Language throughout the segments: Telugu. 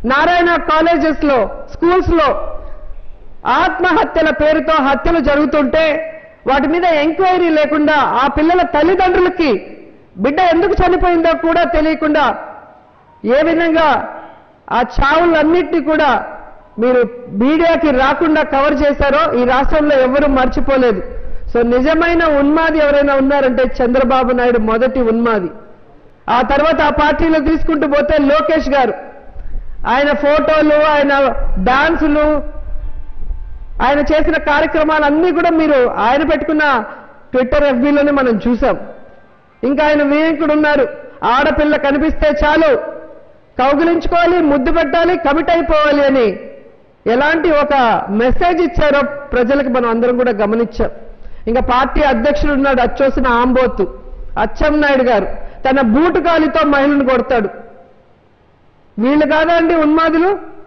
నారాయణ కాలేజెస్ లో స్కూల్స్ లో ఆత్మహత్యల పేరుతో హత్యలు జరుగుతుంటే వాటి మీద ఎంక్వైరీ లేకుండా ఆ పిల్లల తల్లిదండ్రులకి బిడ్డ ఎందుకు చనిపోయిందో కూడా తెలియకుండా ఏ విధంగా ఆ చావులన్నింటినీ కూడా మీరు మీడియాకి రాకుండా కవర్ చేశారో ఈ రాష్ట్రంలో ఎవరు మర్చిపోలేదు సో నిజమైన ఉన్మాది ఎవరైనా ఉన్నారంటే చంద్రబాబు నాయుడు మొదటి ఉన్మాది ఆ తర్వాత ఆ పార్టీలో తీసుకుంటూ పోతే లోకేష్ గారు ఆయన ఫోటోలు ఆయన డాన్సులు ఆయన చేసిన కార్యక్రమాలన్నీ కూడా మీరు ఆయన పెట్టుకున్న ట్విట్టర్ ఎఫ్బీలోనే మనం చూసాం ఇంకా ఆయన వివేకుడు ఉన్నారు ఆడపిల్ల కనిపిస్తే చాలు కౌగిలించుకోవాలి ముద్దు పెట్టాలి కమిట్ అయిపోవాలి అని ఎలాంటి ఒక మెసేజ్ ఇచ్చారో ప్రజలకు మనం అందరం కూడా గమనించాం ఇంకా పార్టీ అధ్యక్షుడు ఉన్నాడు అచ్చోసిన ఆంబోతు అచ్చెం నాయుడు గారు తన బూటు కాలితో మహిళను కొడతాడు వీళ్ళు కాదా అండి ఉన్మాదులు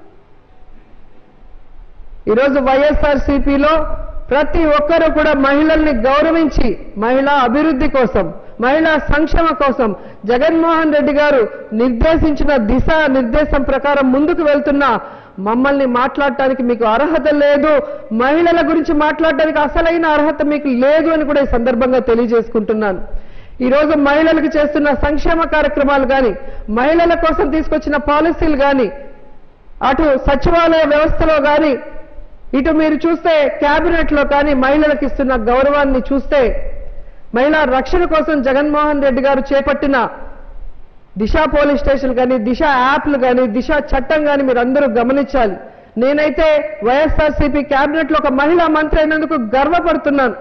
ఈరోజు వైఎస్ఆర్సీపీలో ప్రతి ఒక్కరూ కూడా మహిళల్ని గౌరవించి మహిళా అభివృద్ధి కోసం మహిళా సంక్షేమ కోసం జగన్మోహన్ రెడ్డి గారు నిర్దేశించిన దిశ నిర్దేశం ప్రకారం ముందుకు వెళ్తున్న మమ్మల్ని మాట్లాడటానికి మీకు అర్హత లేదు మహిళల గురించి మాట్లాడటానికి అసలైన అర్హత మీకు లేదు అని కూడా ఈ సందర్భంగా తెలియజేసుకుంటున్నాను ఈ రోజు మహిళలకు చేస్తున్న సంక్షేమ కార్యక్రమాలు కానీ మహిళల కోసం తీసుకొచ్చిన పాలసీలు కానీ అటు సచివాలయ వ్యవస్థలో కానీ ఇటు మీరు చూస్తే కేబినెట్ లో కానీ మహిళలకు ఇస్తున్న గౌరవాన్ని చూస్తే మహిళా రక్షణ కోసం జగన్మోహన్ రెడ్డి గారు చేపట్టిన దిశ పోలీస్ స్టేషన్ కానీ దిశ యాప్లు కానీ దిశ చట్టం కానీ మీరు అందరూ గమనించాలి నేనైతే వైఎస్ఆర్సీపీ కేబినెట్ లో ఒక మహిళా మంత్రి అయినందుకు గర్వపడుతున్నాను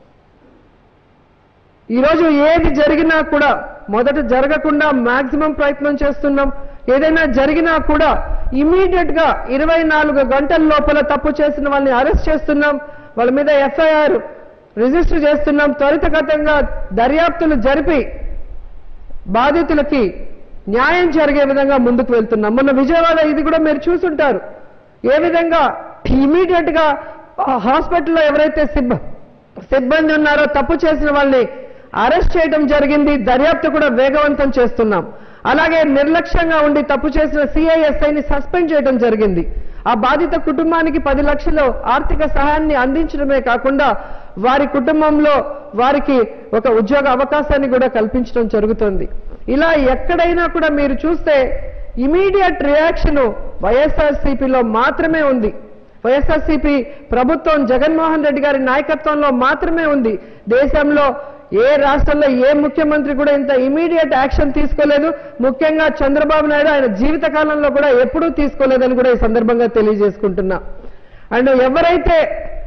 ఈరోజు ఏది జరిగినా కూడా మొదట జరగకుండా మాక్సిమం ప్రయత్నం చేస్తున్నాం ఏదైనా జరిగినా కూడా ఇమీడియట్ గా ఇరవై నాలుగు గంటల లోపల తప్పు చేసిన వాళ్ళని అరెస్ట్ చేస్తున్నాం వాళ్ళ మీద ఎఫ్ఐఆర్ రిజిస్టర్ చేస్తున్నాం త్వరితగతంగా దర్యాప్తులు జరిపి బాధితులకి న్యాయం జరిగే విధంగా ముందుకు వెళ్తున్నాం మొన్న విజయవాడ ఇది కూడా మీరు చూసుంటారు ఏ విధంగా ఇమీడియట్ గా ఆ హాస్పిటల్లో ఎవరైతే సిబ్బ సిబ్బంది ఉన్నారో తప్పు చేసిన వాళ్ళని అరెస్ట్ చేయడం జరిగింది దర్యాప్తు కూడా వేగవంతం చేస్తున్నాం అలాగే నిర్లక్ష్యంగా ఉండి తప్పు చేసిన సిఐఎస్ఐని సస్పెండ్ చేయడం జరిగింది ఆ బాధిత కుటుంబానికి పది లక్షలు ఆర్థిక సహాయాన్ని అందించడమే కాకుండా వారి కుటుంబంలో వారికి ఒక ఉద్యోగ అవకాశాన్ని కూడా కల్పించడం జరుగుతుంది ఇలా ఎక్కడైనా కూడా మీరు చూస్తే ఇమీడియట్ రియాక్షన్ వైఎస్ఆర్సీపీలో మాత్రమే ఉంది వైఎస్ఆర్సీపీ ప్రభుత్వం జగన్మోహన్ రెడ్డి గారి నాయకత్వంలో మాత్రమే ఉంది దేశంలో ఏ రాష్ట్రంలో ఏ ముఖ్యమంత్రి కూడా ఇంత ఇమీడియట్ యాక్షన్ తీసుకోలేదు ముఖ్యంగా చంద్రబాబు నాయుడు ఆయన జీవిత కాలంలో కూడా ఎప్పుడూ తీసుకోలేదని కూడా ఈ సందర్భంగా తెలియజేసుకుంటున్నా అండ్ ఎవరైతే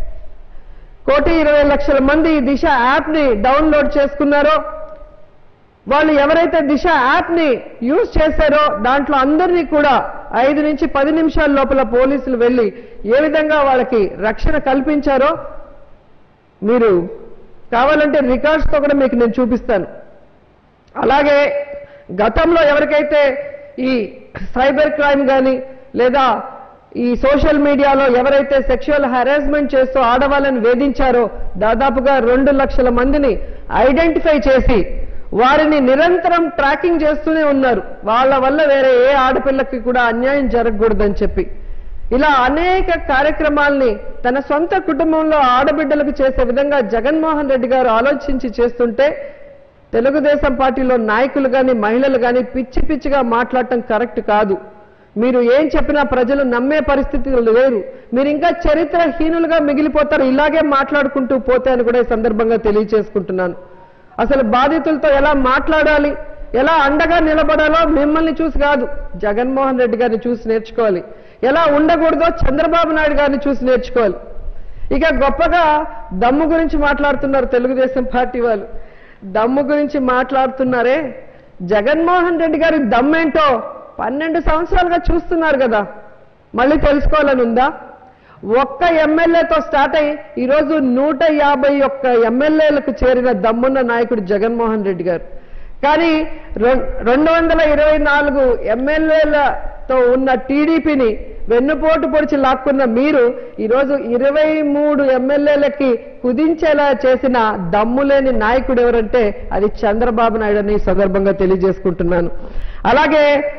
కోటి ఇరవై లక్షల మంది ఈ దిశ యాప్ ని డౌన్లోడ్ చేసుకున్నారో వాళ్ళు ఎవరైతే దిశ యాప్ ని యూజ్ చేశారో దాంట్లో అందరినీ కూడా ఐదు నుంచి పది నిమిషాల లోపల పోలీసులు వెళ్ళి ఏ విధంగా వాళ్ళకి రక్షణ కల్పించారో మీరు కావాలంటే రికార్డ్స్ తో కూడా మీకు నేను చూపిస్తాను అలాగే గతంలో ఎవరికైతే ఈ సైబర్ క్రైమ్ కానీ లేదా ఈ సోషల్ మీడియాలో ఎవరైతే సెక్షువల్ హెరాస్మెంట్ చేస్తూ ఆడవాళ్ళని వేధించారో దాదాపుగా రెండు లక్షల మందిని ఐడెంటిఫై చేసి వారిని నిరంతరం ట్రాకింగ్ చేస్తూనే ఉన్నారు వాళ్ళ వల్ల వేరే ఏ ఆడపిల్లకి కూడా అన్యాయం జరగకూడదని చెప్పి ఇలా అనేక కార్యక్రమాల్ని తన సొంత కుటుంబంలో ఆడబిడ్డలకు చేసే విధంగా జగన్మోహన్ రెడ్డి గారు ఆలోచించి చేస్తుంటే తెలుగుదేశం పార్టీలో నాయకులు కానీ మహిళలు కానీ పిచ్చి పిచ్చిగా మాట్లాడటం కరెక్ట్ కాదు మీరు ఏం చెప్పినా ప్రజలు నమ్మే పరిస్థితులు లేరు మీరు ఇంకా చరిత్రహీనులుగా మిగిలిపోతారు ఇలాగే మాట్లాడుకుంటూ పోతే అని కూడా ఈ సందర్భంగా తెలియచేసుకుంటున్నాను అసలు బాధితులతో ఎలా మాట్లాడాలి ఎలా అండగా నిలబడాలో మిమ్మల్ని చూసి కాదు జగన్మోహన్ రెడ్డి గారిని చూసి నేర్చుకోవాలి ఎలా ఉండకూడదో చంద్రబాబు నాయుడు గారిని చూసి నేర్చుకోవాలి ఇక గొప్పగా దమ్ము గురించి మాట్లాడుతున్నారు తెలుగుదేశం పార్టీ వాళ్ళు దమ్ము గురించి మాట్లాడుతున్నారే జగన్మోహన్ రెడ్డి గారి దమ్మేంటో పన్నెండు సంవత్సరాలుగా చూస్తున్నారు కదా మళ్ళీ తెలుసుకోవాలని ఉందా ఒక్క ఎమ్మెల్యేతో స్టార్ట్ అయ్యి ఈరోజు నూట యాభై ఒక్క ఎమ్మెల్యేలకు చేరిన దమ్మున్న నాయకుడు జగన్మోహన్ రెడ్డి గారు కానీ రెం- రెండు వందల ఇరవై నాలుగు ఎమ్మెల్యేలతో ఉన్న టీడీపీని వెన్నుపోటు పొడిచి లాక్కున్న మీరు ఈరోజు ఇరవై మూడు ఎమ్మెల్యేలకి కుదించేలా చేసిన దమ్ములేని నాయకుడు ఎవరంటే అది చంద్రబాబు నాయుడు అని ఈ సందర్భంగా తెలియజేసుకుంటున్నాను అలాగే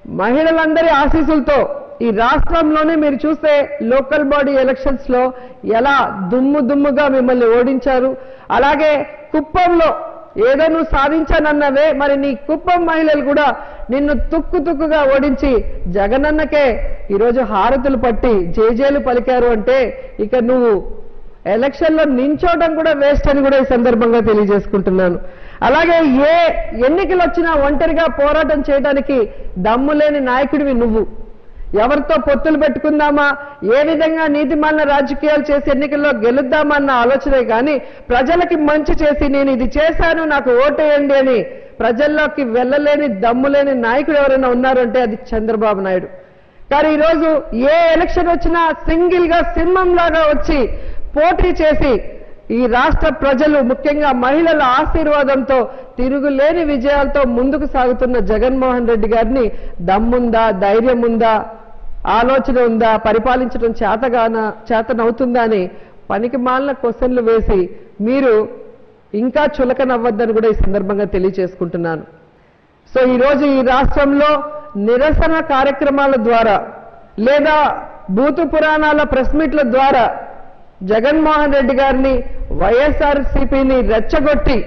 మహిళలందరి ఆశీస్సులతో ఈ రాష్ట్రంలోనే మీరు చూస్తే లోకల్ బాడీ ఎలక్షన్స్ లో ఎలా దుమ్ము దుమ్ముగా మిమ్మల్ని ఓడించారు అలాగే కుప్పంలో ఏదో నువ్వు సాధించానన్నవే మరి నీ కుప్పం మహిళలు కూడా నిన్ను తుక్కు తుక్కుగా ఓడించి జగనన్నకే ఈరోజు హారతులు పట్టి జేజేలు పలికారు అంటే ఇక నువ్వు ఎలక్షన్లో నించోవడం కూడా వేస్ట్ అని కూడా ఈ సందర్భంగా తెలియజేసుకుంటున్నాను అలాగే ఏ ఎన్నికలు వచ్చినా ఒంటరిగా పోరాటం చేయడానికి దమ్ము లేని నాయకుడివి నువ్వు ఎవరితో పొత్తులు పెట్టుకుందామా ఏ విధంగా నీతిమాలిన రాజకీయాలు చేసి ఎన్నికల్లో గెలుద్దామా అన్న ఆలోచనే కానీ ప్రజలకి మంచి చేసి నేను ఇది చేశాను నాకు ఓటేయండి అని ప్రజల్లోకి వెళ్ళలేని దమ్ము లేని నాయకుడు ఎవరైనా ఉన్నారంటే అది చంద్రబాబు నాయుడు కానీ ఈరోజు ఏ ఎలక్షన్ వచ్చినా సింగిల్ గా సింహం లాగా వచ్చి పోటీ చేసి ఈ రాష్ట్ర ప్రజలు ముఖ్యంగా మహిళల ఆశీర్వాదంతో తిరుగులేని విజయాలతో ముందుకు సాగుతున్న జగన్మోహన్ రెడ్డి గారిని దమ్ముందా ధైర్యం ఉందా ఆలోచన ఉందా పరిపాలించడం చేతగాన చేతనవుతుందా అని పనికి మాలిన క్వశ్చన్లు వేసి మీరు ఇంకా చులకనవ్వద్దని కూడా ఈ సందర్భంగా తెలియచేసుకుంటున్నాను సో ఈరోజు ఈ రాష్ట్రంలో నిరసన కార్యక్రమాల ద్వారా లేదా భూతు పురాణాల ప్రెస్ మీట్ల ద్వారా జగన్మోహన్ రెడ్డి గారిని వైఎస్ఆర్ సిపిని రెచ్చగొట్టి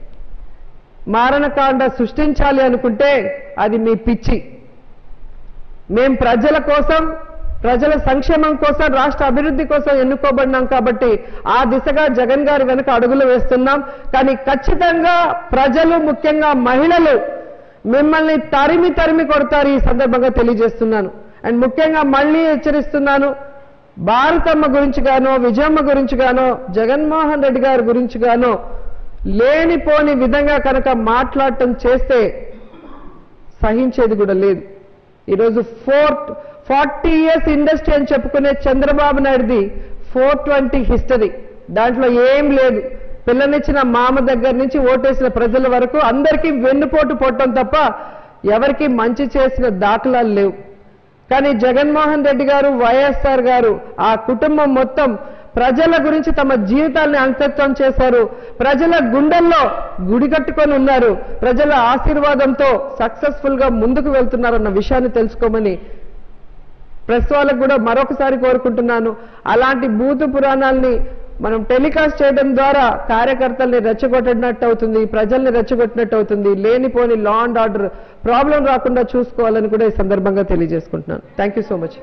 మారణకాండ సృష్టించాలి అనుకుంటే అది మీ పిచ్చి మేం ప్రజల కోసం ప్రజల సంక్షేమం కోసం రాష్ట్ర అభివృద్ధి కోసం ఎన్నుకోబడినాం కాబట్టి ఆ దిశగా జగన్ గారి వెనుక అడుగులు వేస్తున్నాం కానీ ఖచ్చితంగా ప్రజలు ముఖ్యంగా మహిళలు మిమ్మల్ని తరిమి తరిమి కొడతారు ఈ సందర్భంగా తెలియజేస్తున్నాను అండ్ ముఖ్యంగా మళ్ళీ హెచ్చరిస్తున్నాను భారతమ్మ గురించి గానో విజయమ్మ గురించి గానో జగన్మోహన్ రెడ్డి గారి గురించి గానో లేనిపోని విధంగా కనుక మాట్లాడటం చేస్తే సహించేది కూడా లేదు ఈరోజు ఫోర్ ఫార్టీ ఇయర్స్ ఇండస్ట్రీ అని చెప్పుకునే చంద్రబాబు నాయుడుది ఫోర్ ట్వంటీ హిస్టరీ దాంట్లో ఏం లేదు పిల్లనిచ్చిన మామ దగ్గర నుంచి ఓటేసిన ప్రజల వరకు అందరికీ వెన్నుపోటు పొట్టం తప్ప ఎవరికి మంచి చేసిన దాఖలాలు లేవు కానీ జగన్మోహన్ రెడ్డి గారు వైఎస్ఆర్ గారు ఆ కుటుంబం మొత్తం ప్రజల గురించి తమ జీవితాల్ని అంకితం చేశారు ప్రజల గుండెల్లో గుడి కట్టుకొని ఉన్నారు ప్రజల ఆశీర్వాదంతో సక్సెస్ఫుల్ గా ముందుకు వెళ్తున్నారన్న విషయాన్ని తెలుసుకోమని ప్రెస్ వాళ్ళకు కూడా మరొకసారి కోరుకుంటున్నాను అలాంటి భూత పురాణాల్ని మనం టెలికాస్ట్ చేయడం ద్వారా కార్యకర్తల్ని రెచ్చగొట్టినట్టు అవుతుంది ప్రజల్ని రెచ్చగొట్టినట్టు అవుతుంది లేనిపోని లా అండ్ ఆర్డర్ ప్రాబ్లం రాకుండా చూసుకోవాలని కూడా ఈ సందర్భంగా తెలియజేసుకుంటున్నాను థ్యాంక్ యూ సో మచ్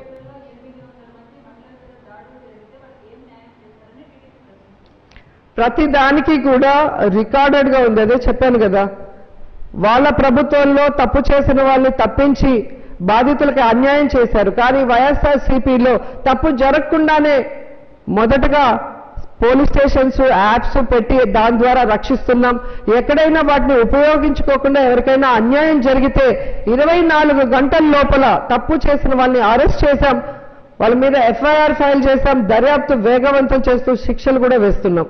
ప్రతి దానికి కూడా రికార్డెడ్ గా ఉంది అదే చెప్పాను కదా వాళ్ళ ప్రభుత్వంలో తప్పు చేసిన వాళ్ళని తప్పించి బాధితులకు అన్యాయం చేశారు కానీ వైఎస్ఆర్ సిపిలో తప్పు జరగకుండానే మొదటగా పోలీస్ స్టేషన్స్ యాప్స్ పెట్టి దాని ద్వారా రక్షిస్తున్నాం ఎక్కడైనా వాటిని ఉపయోగించుకోకుండా ఎవరికైనా అన్యాయం జరిగితే ఇరవై నాలుగు గంటల లోపల తప్పు చేసిన వాళ్ళని అరెస్ట్ చేశాం వాళ్ళ మీద ఎఫ్ఐఆర్ ఫైల్ చేశాం దర్యాప్తు వేగవంతం చేస్తూ శిక్షలు కూడా వేస్తున్నాం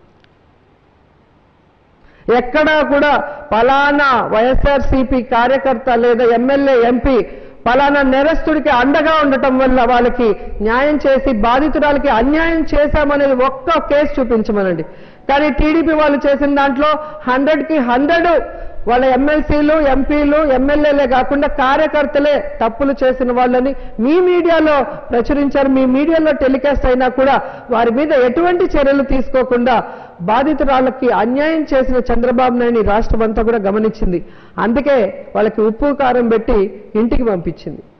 ఎక్కడా కూడా పలానా వైఎస్ఆర్సీపీ కార్యకర్త లేదా ఎమ్మెల్యే ఎంపీ పలానా నేరస్తుడికి అండగా ఉండటం వల్ల వాళ్ళకి న్యాయం చేసి బాధితురాలకి అన్యాయం చేశామనేది ఒక్క కేసు చూపించమనండి కానీ టీడీపీ వాళ్ళు చేసిన దాంట్లో హండ్రెడ్ కి హండ్రెడ్ వాళ్ళ ఎమ్మెల్సీలు ఎంపీలు ఎమ్మెల్యేలే కాకుండా కార్యకర్తలే తప్పులు చేసిన వాళ్ళని మీ మీడియాలో ప్రచురించారు మీ మీడియాలో టెలికాస్ట్ అయినా కూడా వారి మీద ఎటువంటి చర్యలు తీసుకోకుండా బాధితురాళ్ళకి అన్యాయం చేసిన చంద్రబాబు నాయుడు ఈ రాష్ట్రం అంతా కూడా గమనించింది అందుకే వాళ్ళకి ఉప్పు కారం పెట్టి ఇంటికి పంపించింది